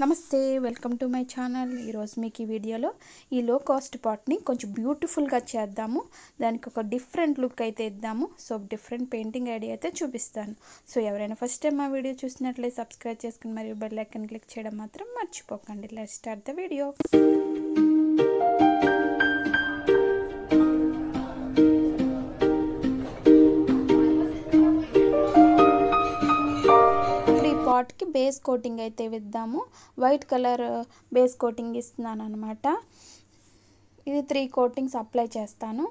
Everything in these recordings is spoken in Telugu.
నమస్తే వెల్కమ్ టు మై ఛానల్ ఈరోజు మీకు ఈ వీడియోలో ఈ లో కాస్ట్ పాట్ని కొంచెం బ్యూటిఫుల్గా చేద్దాము దానికి ఒక డిఫరెంట్ లుక్ అయితే ఇద్దాము సో డిఫరెంట్ పెయింటింగ్ ఐడియా అయితే చూపిస్తాను సో ఎవరైనా ఫస్ట్ టైం మా వీడియో చూసినట్లయితే సబ్స్క్రైబ్ చేసుకుని మరియు బెల్ ఐకన్ క్లిక్ చేయడం మాత్రం మర్చిపోకండి లెట్ స్టార్ట్ ద వీడియో ఇప్పుడు ఈ పాట్కి బేస్ కోటింగ్ అయితే ఇద్దాము వైట్ కలర్ బేస్ కోటింగ్ ఇస్తున్నాను అనమాట ఇది త్రీ కోటింగ్స్ అప్లై చేస్తాను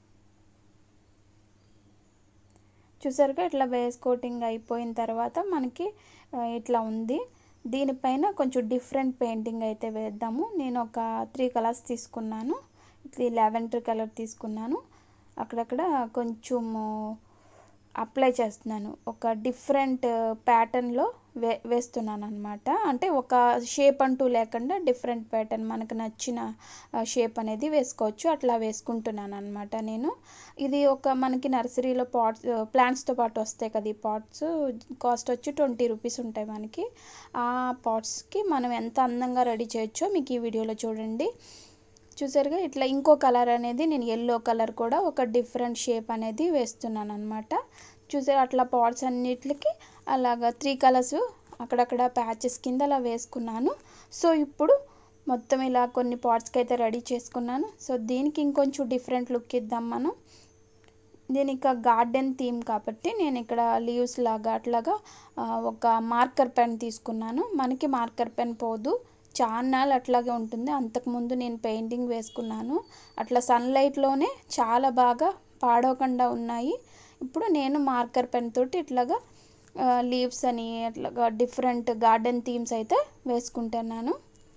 చూసారుగా ఇట్లా బేస్ కోటింగ్ అయిపోయిన తర్వాత మనకి ఇట్లా ఉంది దీనిపైన కొంచెం డిఫరెంట్ పెయింటింగ్ అయితే వేద్దాము నేను ఒక త్రీ కలర్స్ తీసుకున్నాను ఇది లెవెండర్ కలర్ తీసుకున్నాను అక్కడక్కడ కొంచెము అప్లై చేస్తున్నాను ఒక డిఫరెంట్ ప్యాటర్న్లో వే వేస్తున్నాను అనమాట అంటే ఒక షేప్ అంటూ లేకుండా డిఫరెంట్ ప్యాటర్న్ మనకు నచ్చిన షేప్ అనేది వేసుకోవచ్చు అట్లా వేసుకుంటున్నాను అనమాట నేను ఇది ఒక మనకి నర్సరీలో పాట్స్ ప్లాంట్స్తో పాటు వస్తాయి కదా ఈ పాట్స్ కాస్ట్ వచ్చి ట్వంటీ రూపీస్ ఉంటాయి మనకి ఆ పాట్స్కి మనం ఎంత అందంగా రెడీ చేయొచ్చో మీకు ఈ వీడియోలో చూడండి చూసారుగా ఇట్లా ఇంకో కలర్ అనేది నేను ఎల్లో కలర్ కూడా ఒక డిఫరెంట్ షేప్ అనేది వేస్తున్నాను అనమాట చూసారు అట్లా పాట్స్ అన్నిటికి అలాగా త్రీ కలర్స్ అక్కడక్కడ ప్యాచెస్ కింద అలా వేసుకున్నాను సో ఇప్పుడు మొత్తం ఇలా కొన్ని పాట్స్కి అయితే రెడీ చేసుకున్నాను సో దీనికి ఇంకొంచెం డిఫరెంట్ లుక్ ఇద్దాం మనం నేను ఇక గార్డెన్ థీమ్ కాబట్టి నేను ఇక్కడ లీవ్స్ లాగా అట్లాగా ఒక మార్కర్ పెన్ తీసుకున్నాను మనకి మార్కర్ పెన్ పోదు చాన్నాళ్ళు అట్లాగే ఉంటుంది అంతకుముందు నేను పెయింటింగ్ వేసుకున్నాను అట్లా సన్లైట్లోనే చాలా బాగా పాడవకుండా ఉన్నాయి ఇప్పుడు నేను మార్కర్ పెన్ తోటి ఇట్లాగా లీవ్స్ అని అట్లాగా డిఫరెంట్ గార్డెన్ థీమ్స్ అయితే వేసుకుంటున్నాను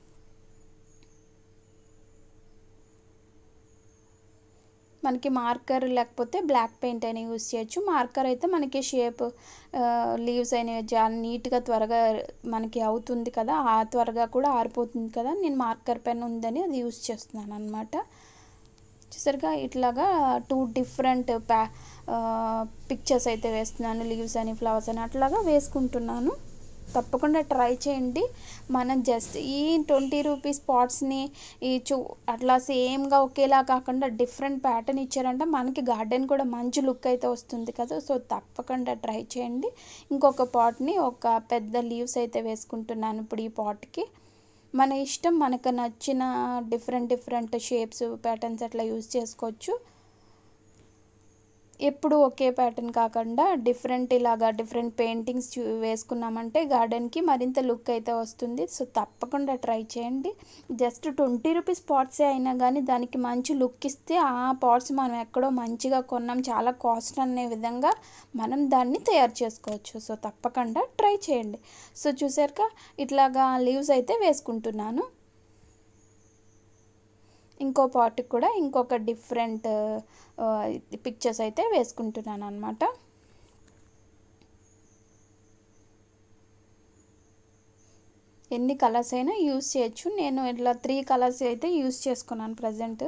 మనకి మార్కర్ లేకపోతే బ్లాక్ పెయింట్ అయినా యూస్ చేయొచ్చు మార్కర్ అయితే మనకి షేప్ లీవ్స్ అయినా చాలా నీట్గా త్వరగా మనకి అవుతుంది కదా ఆ త్వరగా కూడా ఆరిపోతుంది కదా నేను మార్కర్ పెన్ ఉందని అది యూస్ చేస్తున్నాను అనమాట చూసారుగా ఇట్లాగా టూ డిఫరెంట్ ప్యా పిక్చర్స్ అయితే వేస్తున్నాను లీవ్స్ అని ఫ్లవర్స్ అని అట్లాగా వేసుకుంటున్నాను తప్పకుండా ట్రై చేయండి మనం జస్ట్ ఈ ట్వంటీ రూపీస్ పాట్స్ని ఈ చూ అట్లా సేమ్గా ఒకేలా కాకుండా డిఫరెంట్ ప్యాటర్న్ ఇచ్చారంటే మనకి గార్డెన్ కూడా మంచి లుక్ అయితే వస్తుంది కదా సో తప్పకుండా ట్రై చేయండి ఇంకొక పాట్ని ఒక పెద్ద లీవ్స్ అయితే వేసుకుంటున్నాను ఇప్పుడు ఈ పాట్కి మన ఇష్టం మనకు నచ్చిన డిఫరెంట్ డిఫరెంట్ షేప్స్ ప్యాటర్న్స్ అట్లా యూజ్ చేసుకోవచ్చు ఎప్పుడు ఒకే ప్యాటర్న్ కాకుండా డిఫరెంట్ ఇలాగా డిఫరెంట్ పెయింటింగ్స్ వేసుకున్నామంటే గార్డెన్కి మరింత లుక్ అయితే వస్తుంది సో తప్పకుండా ట్రై చేయండి జస్ట్ ట్వంటీ రూపీస్ పాట్సే అయినా కానీ దానికి మంచి లుక్ ఇస్తే ఆ పాట్స్ మనం ఎక్కడో మంచిగా కొన్నాం చాలా కాస్ట్ అనే విధంగా మనం దాన్ని తయారు చేసుకోవచ్చు సో తప్పకుండా ట్రై చేయండి సో చూసారుగా ఇట్లాగా లీవ్స్ అయితే వేసుకుంటున్నాను ఇంకో పాట్కి కూడా ఇంకొక డిఫరెంట్ పిక్చర్స్ అయితే వేసుకుంటున్నాను అనమాట ఎన్ని కలర్స్ అయినా యూస్ చేయొచ్చు నేను ఇట్లా త్రీ కలర్స్ అయితే యూస్ చేసుకున్నాను ప్రజెంట్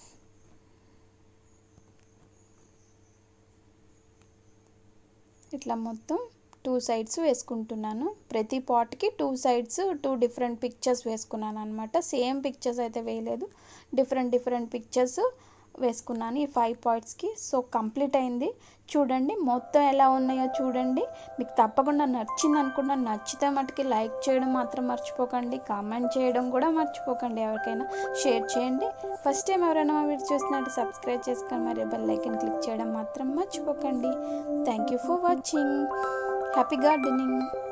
ఇట్లా మొత్తం టూ సైడ్స్ వేసుకుంటున్నాను ప్రతి పాట్కి two sides two different pictures వేసుకున్నాను అనమాట సేమ్ పిక్చర్స్ అయితే వేయలేదు డిఫరెంట్ డిఫరెంట్ పిక్చర్స్ వేసుకున్నాను ఈ ఫైవ్ పాయింట్స్కి సో కంప్లీట్ అయింది చూడండి మొత్తం ఎలా ఉన్నాయో చూడండి మీకు తప్పకుండా నచ్చింది అనుకున్నా నచ్చితే మటుకి లైక్ చేయడం మాత్రం మర్చిపోకండి కామెంట్ చేయడం కూడా మర్చిపోకండి ఎవరికైనా షేర్ చేయండి ఫస్ట్ టైం ఎవరైనా మా వీడియో చూసినట్టు సబ్స్క్రైబ్ చేసుకొని మరి బెల్ ఐకన్ క్లిక్ చేయడం మాత్రం మర్చిపోకండి thank you for watching happy gardening